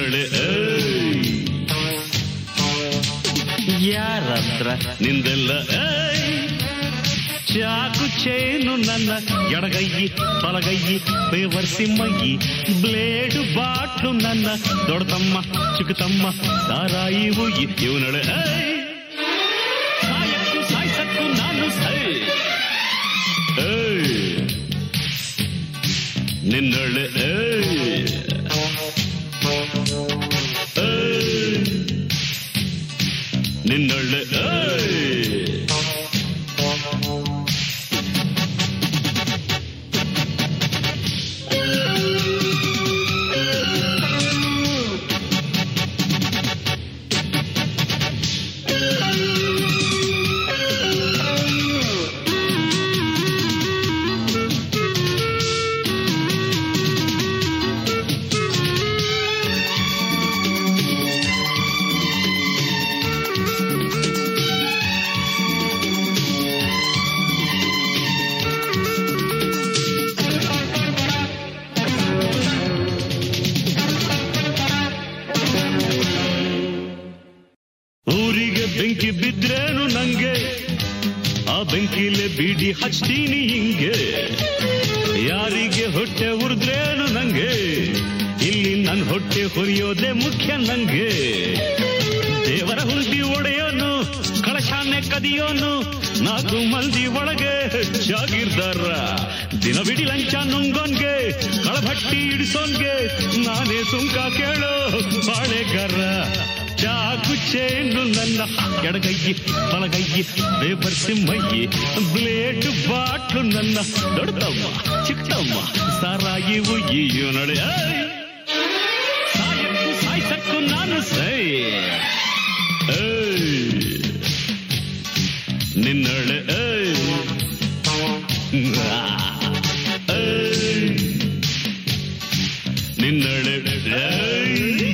ನಿನ್ನಳೆ ಏಯ್. ಯಾರತ್ರ ನಿಂದೆಲ್ಲ ಏಯ್. ಚಾಕು ಚೇನು ನನ್ನ ಎಡಗೈಯಿ ಬಲಗೈಯಿ ಬೇವರ್ಸಿ ಮೈಯಿ ಬ್ಲೇಡು ಬಾಟ್ಲು ನನ್ನ ದೊಡ್ಡತಮ್ಮ ಚಿಕ್ಕತಮ್ಮ ಸಾರಾಯಿ ಉಯ್ಯಿ ಇವನಳೆ ಏಯ್. ಸಾಯಕ್ಕೂ ಸಾಯ್ಸಕ್ಕೂ ನಾನು ಸೈ ಏಯ್. ನಿನ್ನಳೆ ಏಯ್. ಏಯ್. ನಿನ್ನಳೆ ಏಯ್. ಊರಿಗೆ ಬೆಂಕಿ ಬಿದ್ರೇನು ನಂಗೆ ಆ ಬೆಂಕಿಲೆ ಬೀಡಿ ಹಚ್ತೀನಿ ಹಿಂಗೆ ಯಾರಿಗೆ ಹೊಟ್ಟೆ ಉರಿದ್ರೇನು ನಂಗೆ ಇಲ್ಲಿ ನನ್ ಹೊಟ್ಟೆ ಹುರಿಯೋದೇ ಮುಖ್ಯ ನಂಗೆ ದೇವರ ಹುಲ್ದಿ ಒಡೆಯೋನು ಕಳಶಾನೆ ಕದಿಯೋನು ನಾಲ್ಕು ಮಂದಿ ಒಳಗೆ ಜಾಗೀರ್ದಾರ ದಿನವಿಡಿ ಲಂಚ ನುಂಗೋನ್ಗೆ ಕಳಭಟ್ಟಿ ಇಡಿಸೋನ್ಗೆ ನಾನೇ ಸುಂಕ ಕೇಳೋ ಬಾಳೆಗಾರ ಚಾಕು ಚೇನು ನನ್ನ ಎಡಗೈಯಿ ಬಲಗೈಯಿ ಬೇಬರ್ಸಿ ಮೈಯಿ ಬ್ಲೇಡ್ ಬಾಟ್ಲು ನನ್ನ ದೊಡ್ಡಮ್ಮ ಚಿಕ್ಕಮ್ಮ ಸಾರಾಯಿ ಉಯ್ಯಿ ನಡೆ ಸಾಯಕ್ಕೂ ಸಾಯ್ಸಕ್ಕೂ ನಾನು ಸೈ ಏಯ್. ನಿನ್ನಳೆ ಏಯ್. ಏಯ್. ನಿನ್ನಳೆ ಏಯ್.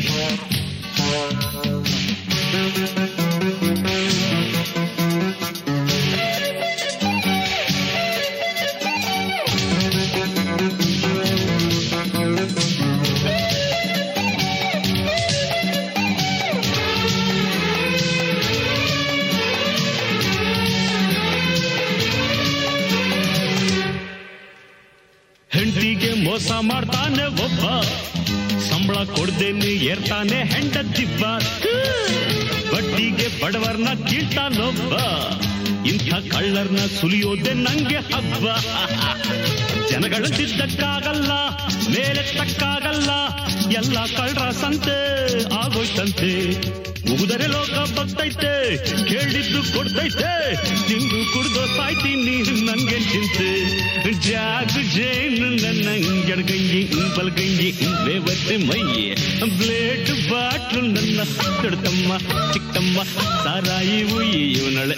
ಹೆಂಡತಿಗೆ ಮೋಸ ಮಾಡ್ತಾನೆ ಒಬ್ಬ ಸಂಬಳ ಕೊಡ್ದೇನೆ ಏರ್ತಾನೆ ಹೆಂಡತಿಬ್ಬ ಬಡ್ಡಿಗೆ ಬಡವರ್ನ ಕೀಳ್ತಾನೊಬ್ಬ ಇಂಥ ಕಳ್ಳರ್ನ ಸುಲಿಯೋದೆ ನಂಗೆ ಹಬ್ಬ ಜನಗಳಂತಿದ್ದಕ್ಕಾಗಲ್ಲ ಮೇಲೆ ತಕ್ಕಾಗಲ್ಲ ಎಲ್ಲ ಕಳ್ರ ಸಂತೆ ಆಗೋಯ್ತಂತೆ ಮುಗಿದರೆ ಲೋಕ ಬರ್ತೈತೆ ಕೇಳಿದ್ದು ಕೊಡ್ತೈತೆ ತಿಂದು ಕುಡ್ದು ಸಾಯ್ತೀನಿ ನನ್ಗೆ ಚಿಂತೆ ಜಾಗ ಜೇನು ನನ್ನ ಎಡಗಂಗಿ ಬಲಗಂಗಿ ಬೇವತ್ತೆ ಮೈಯೆ ಬ್ಲೇಡ್ ಬಾಟ್ಲು ನನ್ನ ದೊಡ್ಡತಮ್ಮ ಚಿಕ್ಕಮ್ಮ ಸಾರಾಯಿ ಉಯ್ಯಿ ಇವನಳೆ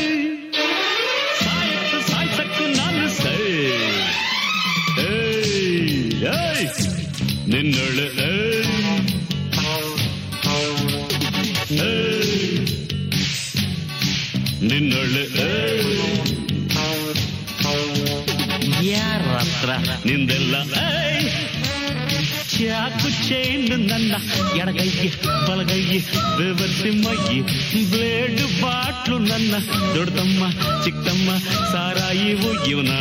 ಸಾಯಕ್ಕೆ ಸಾಯ್ಸಕ್ಕೂ ನಾನು ಸೈ ಏಯ್, ಏಯ್, ನಿನ್ನೊಳೆ ಏಯ್. ಏಯ್, ನಿನ್ನೊಳೆ ಏಯ್. ಯಾರ ಹತ್ರ ನಿಂದೆಲ್ಲ ಏಯ್. ಚಾಕು ಚೈನ್ ನನ್ನ ಎಡಗೈಗೆ ಬಲಗೈಗೆ ಬೆವರ್ಸಿ ಮೈಗೆ ಬ್ಲೇಡ್ ಬಾಟ್ಲು ನನ್ನ ದೊಡ್ಡತಮ್ಮ ಚಿಕ್ಕಮ್ಮ ಸಾರಾಯಿ ಇವನ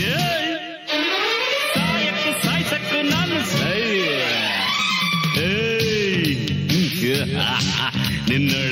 ಸಾಯಕ್ಕೆ ಸಾಯ್ಸಕ್ಕೆ ನಾನು ಸೈ ಏಯ್. ನಿನ್ನ